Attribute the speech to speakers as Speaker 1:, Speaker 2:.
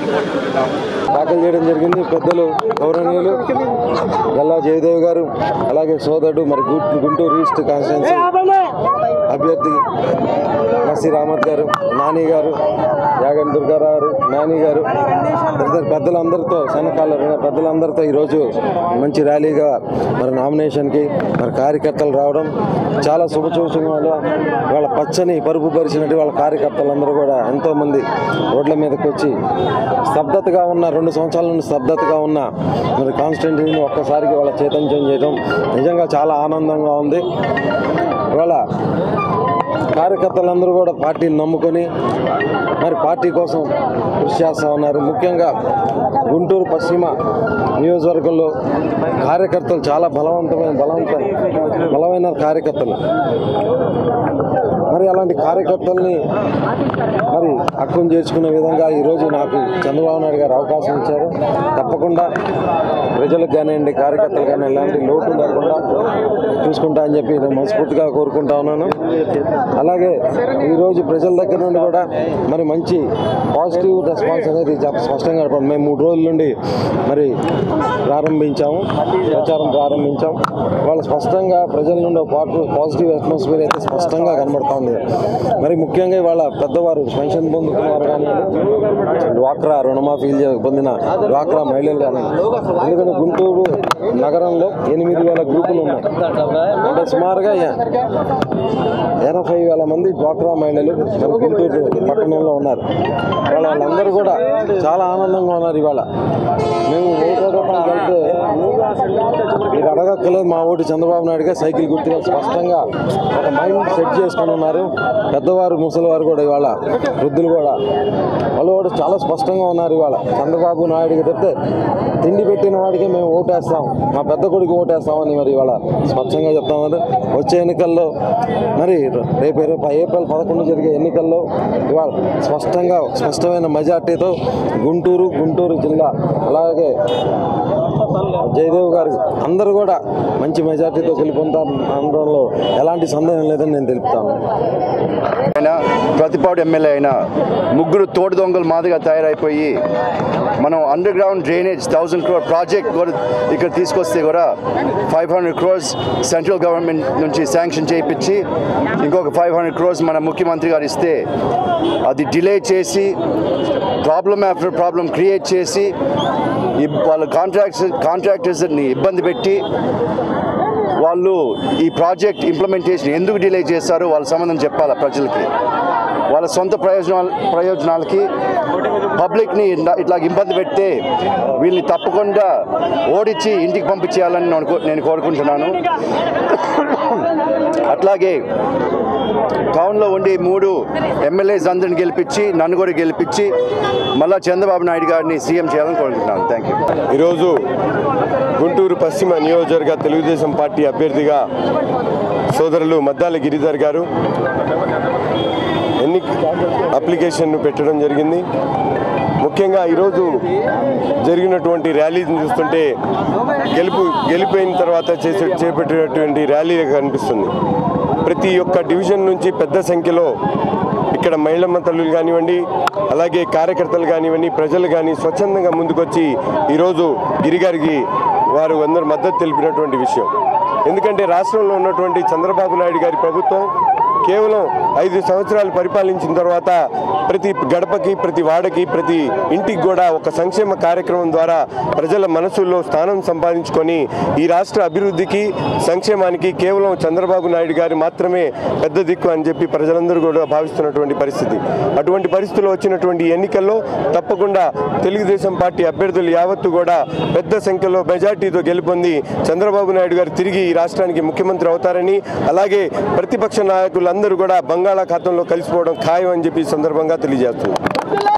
Speaker 1: దాఖలు చేయడం జరిగింది పెద్దలు గౌరవనీయులు గల్లా జయదేవ్ గారు అలాగే సోదరుడు మరి గు- గుంటూరు ఈస్ట్ కాన్స్టిట్యున్సీ అభ్యర్థి నసీర్ అహ్మద్ గారు నాని గారు యాగన్ దుర్గారావు గారు నాని గారు తదితర పెద్దలందరితో సన్నకాల పెద్దలందరితో ఈరోజు మంచి ర్యాలీగా మరి నామినేషన్కి మరి కార్యకర్తలు రావడం చాలా శుభసూచనలు వాళ్ళ పచ్చని పరుపు పరిచినట్టు వాళ్ళ కార్యకర్తలందరూ కూడా ఎంతోమంది రోడ్ల మీదకి వచ్చి స్తబ్దతగా ఉన్న రెండు సంవత్సరాల నుండి స్తబ్దతగా ఉన్న మరి కాన్స్టిట్యూన్సీని ఒక్కసారికి వాళ్ళ చైతన్యం చేయడం నిజంగా చాలా ఆనందంగా ఉంది ఇవాళ కార్యకర్తలందరూ కూడా పార్టీని నమ్ముకొని మరి పార్టీ కోసం కృషి చేస్తూ ఉన్నారు ముఖ్యంగా గుంటూరు పశ్చిమ నియోజకవర్గంలో కార్యకర్తలు చాలా బలవంతమైన బలవంత బలమైన కార్యకర్తలు మరి అలాంటి కార్యకర్తల్ని మరి హక్కును చేర్చుకునే విధంగా ఈరోజు నాకు చంద్రబాబు నాయుడు గారు అవకాశం ఇచ్చారు తప్పకుండా ప్రజలకు కానివ్వండి కార్యకర్తలు కానీ ఎలాంటి లోటు లేకుండా చూసుకుంటా అని చెప్పి నేను మనస్ఫూర్తిగా కోరుకుంటా ఉన్నాను అలాగే ఈరోజు ప్రజల దగ్గర నుండి కూడా మరి మంచి పాజిటివ్ రెస్పాన్స్ అనేది చాలా స్పష్టంగా కనపడింది మేము మూడు రోజుల నుండి మరి ప్రారంభించాము ప్రచారం ప్రారంభించాం వాళ్ళు స్పష్టంగా ప్రజల నుండి ఒక పాటు- పాజిటివ్ అట్మాస్ఫియర్ అయితే స్పష్టంగా కనబడతా ఉంది మరి ముఖ్యంగా వాళ్ళ పెద్దవారు పెన్షన్ పొందుతున్నారు కానీ డ్వాక్రా రుణమాఫీ పొందిన డ్వాక్రా మహిళలు కానీ ఎందుకంటే గుంటూరు నగరంలో ఎనిమిది వేల గ్రూపులు ఉన్నాయి అంటే సుమారుగా ఎ- ఎనభై వేల మంది డ్వాక్రా మహిళలు మన గుంటూరు పట్టణంలో ఉన్నారు వాళ్ళ వాళ్ళందరూ కూడా చాలా ఆనందంగా ఉన్నారు ఇవాళ మేము ఓటు అడగడానికి వెళ్తే మీరు అడగక్కలేదు మా ఓటు చంద్రబాబు నాయుడుగా సైకిల్ గుర్తుగా స్పష్టంగా ఒక మైండ్ సెట్ చేసుకొని ఉన్నారు పెద్దవారు ముసలివారు కూడా ఇవాళ వృద్ధులు కూడా వాళ్ళు కూడా చాలా స్పష్టంగా ఉన్నారు ఇవాళ చంద్రబాబు నాయుడుకి తప్పితే తిండి పెట్టిన వాడికి మేము ఓటేస్తాం మా పెద్ద కొడుకు ఓటేస్తామని మరి ఇవాళ స్పష్టంగా చెప్తామన్నారు వచ్చే ఎన్నికల్లో మరి రేపు రేపు ఏప్రిల్ పదకొండు జరిగే ఎన్నికల్లో ఇవాళ స్పష్టంగా స్పష్టమైన మెజార్టీతో గుంటూరు గుంటూరు జిల్లా అలాగే జయదేవ్ గారు అందరూ కూడా మంచి మెజార్టీతో గెలుపొందారు అనడంలో ఎలాంటి సందేహం లేదని నేను తెలుపుతాను
Speaker 2: అయినా ప్రతిపాడు ఎమ్మెల్యే అయిన ముగ్గురు తోడు దొంగలు మాదిరిగా తయారైపోయి మనం underground drainage thousand crore project కూడా ఇక్కడ తీసుకొస్తే కూడా five hundred crores central government నుంచి శాంక్షన్ చేయించి ఇంకొక ఫైవ్ హండ్రెడ్ క్రోర్స్ మన ముఖ్యమంత్రి గారు ఇస్తే అది డిలే చేసి ప్రాబ్లమ్ ఆఫ్టర్ ప్రాబ్లం క్రియేట్ చేసి ఇబ్- వాళ్ళ కాంట్రాక్ట్స్ కాంట్రాక్టర్స్ని ఇబ్బంది పెట్టి వాళ్ళు ఈ ప్రాజెక్ట్ ఇంప్లిమెంటేషన్ ఎందుకు డిలే చేస్తారో వాళ్ళ సంబంధం చెప్పాలి ప్రజలకి వాళ్ళ సొంత ప్రయోజనాల ప్రయోజనాలకి పబ్లిక్ని ఇట్లా- ఇట్లా ఇబ్బంది పెడితే వీళ్ళని తప్పకుండా ఓడించి ఇంటికి పంపించేయాలని నేను కో- నేను కోరుకుంటున్నాను అట్లాగే టౌన్లో ఉండే మూడు ఎమ్మెల్యేస్ అందరిని గెలిపించి నన్ను కూడా గెలిపించి మళ్ళా చంద్రబాబు నాయుడు గారిని సీఎం చేయాలని కోరుకుంటున్నాను థ్యాంక్ యూ
Speaker 3: ఈరోజు గుంటూరు పశ్చిమ నియోజకవర్గ తెలుగుదేశం పార్టీ అభ్యర్థిగా సోదరులు మద్దాల గిరిధర్ గారు ఎన్ని అప్లికేషన్ను పెట్టడం జరిగింది ముఖ్యంగా ఈరోజు జరిగినటువంటి ర్యాలీని చూస్తుంటే గెలుపు గెలిపోయిన తర్వాత చేసే చేపట్టినటువంటి ర్యాలీ కనిపిస్తుంది ప్రతి ఒక్క డివిజన్ నుంచి పెద్ద సంఖ్యలో ఇక్కడ మహిళమ్మ తల్లులు కానివ్వండి అలాగే కార్యకర్తలు కానివ్వండి ప్రజలు కానీ స్వచ్ఛందంగా ముందుకొచ్చి ఈరోజు గిరిగారికి వారు అందరూ మద్దతు తెలిపినటువంటి విషయం ఎందుకంటే రాష్ట్రంలో ఉన్నటువంటి చంద్రబాబు నాయుడు గారి ప్రభుత్వం కేవలం ఐదు సంవత్సరాలు పరిపాలించిన తర్వాత ప్రతి గడపకి ప్రతి వాడకి ప్రతి ఇంటికి కూడా ఒక సంక్షేమ కార్యక్రమం ద్వారా ప్రజల మనసుల్లో స్థానం సంపాదించుకొని ఈ రాష్ట్ర అభివృద్ధికి సంక్షేమానికి కేవలం చంద్రబాబు నాయుడు గారి మాత్రమే పెద్ద దిక్కు అని చెప్పి ప్రజలందరూ కూడా భావిస్తున్నటువంటి పరిస్థితి అటువంటి పరిస్థితుల్లో వచ్చినటువంటి ఎన్నికల్లో తప్పకుండా తెలుగుదేశం పార్టీ అభ్యర్థులు యావత్తు కూడా పెద్ద సంఖ్యలో మెజార్టీతో గెలుపొంది చంద్రబాబు నాయుడు గారు తిరిగి ఈ రాష్ట్రానికి ముఖ్యమంత్రి అవుతారని అలాగే ప్రతిపక్ష నాయకులందరూ కూడా బంగాళాఖాతంలో కలిసిపోవడం ఖాయం అని చెప్పి ఈ సందర్భంగా తెలియజేస్తున్నారు